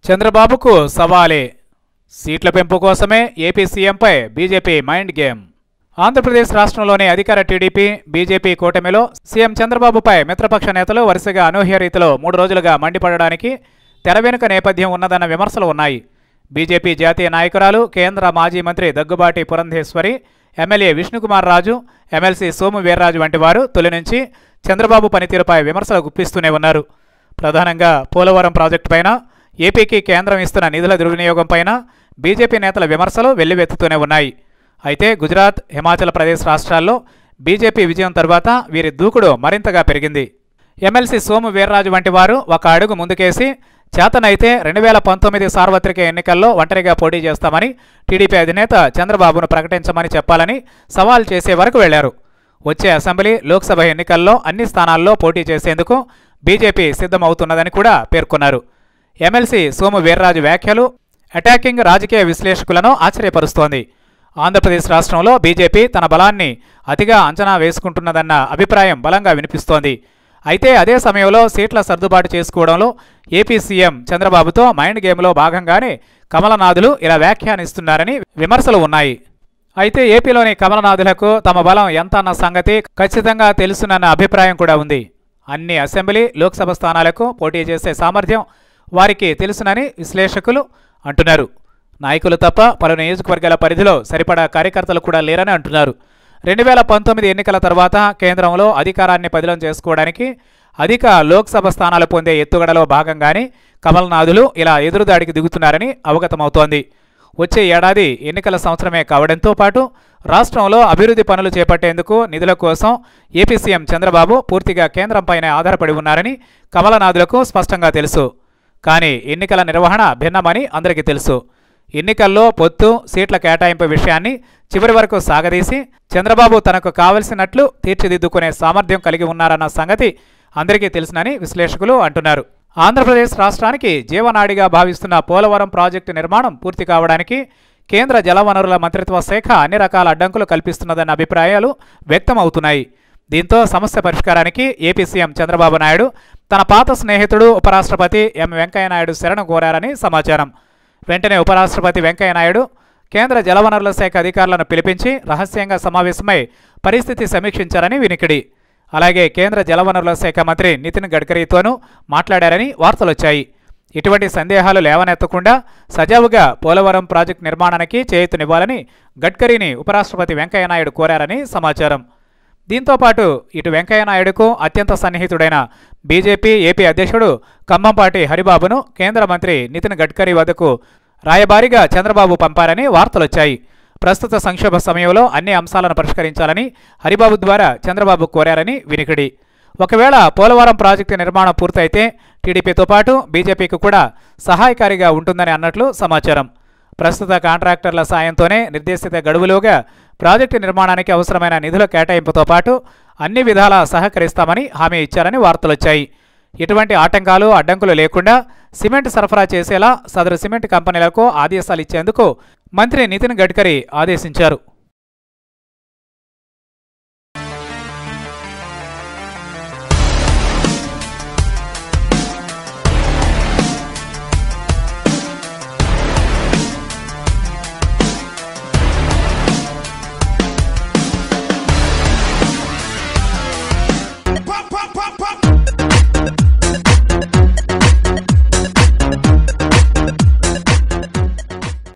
చంద్రబాబుకు సవాలే సీట్ల పెంపు కోసమే ఏపీ సీఎంపై బీజేపీ మైండ్ గేమ్ ఆంధ్రప్రదేశ్ రాష్ట్రంలోని అధికార టీడీపీ బీజేపీ కూటమిలో సీఎం చంద్రబాబుపై మిత్రపక్ష నేతలు వరుసగా అనూహ్య రీతిలో మూడు రోజులుగా మండిపడడానికి తెర వెనుక నేపథ్యం ఉన్నదన్న విమర్శలు ఉన్నాయి బీజేపీ జాతీయ నాయకురాలు కేంద్ర మాజీ మంత్రి దగ్గుబాటి పురంధేశ్వరి ఎమ్మెల్యే విష్ణుకుమార్ రాజు ఎమ్మెల్సీ సోము వీర్రాజు వంటి వారు తొలి నుంచి చంద్రబాబు పనితీరుపై విమర్శలు గుప్పిస్తూనే ఉన్నారు ప్రధానంగా పోలవరం ప్రాజెక్టు పైన ఏపీకి కేంద్రం ఇస్తున్న నిధుల దుర్వినియోగం పైన బీజేపీ నేతల విమర్శలు వెల్లువెత్తుతూనే ఉన్నాయి అయితే గుజరాత్ హిమాచల్ ప్రదేశ్ రాష్ట్రాల్లో బీజేపీ విజయం తర్వాత వీరి దూకుడు మరింతగా పెరిగింది ఎమ్మెల్సీ సోము వీర్రాజు వంటి వారు ఒక అడుగు ముందుకేసి చేతనైతే రెండు వేల పంతొమ్మిది సార్వత్రిక ఎన్నికల్లో ఒంటరిగా పోటీ చేస్తామని టీడీపీ అధినేత చంద్రబాబును ప్రకటించమని చెప్పాలని సవాల్ చేసే వరకు వెళ్లారు వచ్చే అసెంబ్లీ లోక్సభ ఎన్నికల్లో అన్ని స్థానాల్లో పోటీ చేసేందుకు బీజేపీ సిద్ధమవుతున్నదని కూడా పేర్కొన్నారు ఎమ్మెల్సీ సోము వీర్రాజు వ్యాఖ్యలు అటాకింగ్ రాజకీయ విశ్లేషకులను ఆశ్చర్యపరుస్తోంది ఆంధ్రప్రదేశ్ రాష్ట్రంలో బీజేపీ తన బలాన్ని అతిగా అంచనా వేసుకుంటున్నదన్న అభిప్రాయం బలంగా వినిపిస్తోంది అయితే అదే సమయంలో సీట్ల సర్దుబాటు చేసుకోవడంలో ఏపీ సీఎం చంద్రబాబుతో మైండ్ గేమ్లో భాగంగానే కమలనాథులు ఇలా వ్యాఖ్యానిస్తున్నారని విమర్శలు ఉన్నాయి అయితే ఏపీలోని కమలనాథులకు తమ బలం ఎంత అన్న సంగతి ఖచ్చితంగా తెలుసునన్న అభిప్రాయం కూడా ఉంది అన్ని అసెంబ్లీ లోక్సభ స్థానాలకు పోటీ చేసే సామర్థ్యం వారికి తెలుసునని విశ్లేషకులు అంటున్నారు నాయకులు తప్ప పలు నియోజకవర్గాల పరిధిలో సరిపడా కార్యకర్తలు కూడా లేరని అంటున్నారు రెండు వేల పంతొమ్మిది ఎన్నికల తర్వాత కేంద్రంలో అధికారాన్ని పదిలం చేసుకోవడానికి అధిక లోక్సభ స్థానాలు పొందే ఎత్తుగడలో భాగంగానే కమల్నాథులు ఇలా ఎదురుదాడికి దిగుతున్నారని అవగతమవుతోంది వచ్చే ఏడాది ఎన్నికల సంవత్సరమే కావడంతో పాటు రాష్ట్రంలో అభివృద్ధి పనులు చేపట్టేందుకు నిధుల కోసం ఏపీ సీఎం చంద్రబాబు పూర్తిగా కేంద్రంపైనే ఆధారపడి ఉన్నారని కమలనాథులకు స్పష్టంగా తెలుసు కానీ ఎన్నికల నిర్వహణ భిన్నమని అందరికీ తెలుసు ఎన్నికల్లో పొత్తు సీట్ల కేటాయింపు విషయాన్ని చివరి వరకు సాగదీసి చంద్రబాబు తనకు కావలసినట్లు తీర్చిదిద్దుకునే సామర్థ్యం కలిగి ఉన్నారన్న సంగతి అందరికీ తెలుసునని విశ్లేషకులు అంటున్నారు ఆంధ్రప్రదేశ్ రాష్ట్రానికి జీవనాడిగా భావిస్తున్న పోలవరం ప్రాజెక్టు నిర్మాణం పూర్తి కావడానికి కేంద్ర జలవనరుల మంత్రిత్వ శాఖ అన్ని రకాల అడ్డంకులు కల్పిస్తున్నదన్న అభిప్రాయాలు వ్యక్తమవుతున్నాయి దీంతో సమస్య పరిష్కారానికి ఏపీ సీఎం చంద్రబాబు నాయుడు తన పాత స్నేహితుడు ఉపరాష్ట్రపతి ఎం వెంకయ్యనాయుడు శరణు కోరారని సమాచారం వెంటనే ఉపరాష్ట్రపతి వెంకయ్యనాయుడు కేంద్ర జలవనరుల శాఖ అధికారులను పిలిపించి రహస్యంగా సమావేశమై పరిస్థితి సమీక్షించారని వినికిడి అలాగే కేంద్ర జలవనరుల శాఖ మంత్రి నితిన్ గడ్కరీతోనూ మాట్లాడారని వార్తలొచ్చాయి ఇటువంటి సందేహాలు లేవనెత్తకుండా సజావుగా పోలవరం ప్రాజెక్టు నిర్మాణానికి చేయూతనివ్వాలని గడ్కరీని ఉపరాష్ట్రపతి వెంకయ్యనాయుడు కోరారని సమాచారం దీంతో పాటు ఇటు వెంకయ్యనాయుడుకు అత్యంత సన్నిహితుడైన బీజేపీ ఏపీ అధ్యక్షుడు ఖమ్మంపాటి హరిబాబును కేంద్ర మంత్రి నితిన్ గడ్కరీ వద్దకు రాయబారిగా చంద్రబాబు పంపారని వార్తలొచ్చాయి ప్రస్తుత సంక్షోభ సమయంలో అన్ని అంశాలను పరిష్కరించాలని హరిబాబు ద్వారా చంద్రబాబు కోరారని వినికిడి ఒకవేళ పోలవరం ప్రాజెక్టు నిర్మాణం పూర్తయితే టీడీపీతో పాటు బీజేపీకి కూడా సహాయకారిగా ఉంటుందని అన్నట్లు సమాచారం ప్రస్తుత కాంట్రాక్టర్ల సాయంతోనే నిర్దేశిత గడువులోగా ప్రాజెక్టు నిర్మాణానికి అవసరమైన నిధుల కేటాయింపుతో పాటు అన్ని విధాలా సహకరిస్తామని హామీ ఇచ్చారని వార్తలొచ్చాయి ఎటువంటి ఆటంకాలు అడ్డంకులు లేకుండా సిమెంట్ సరఫరా చేసేలా సదరు సిమెంట్ కంపెనీలకు ఆదేశాలు ఇచ్చేందుకు మంత్రి నితిన్ గడ్కరీ ఆదేశించారు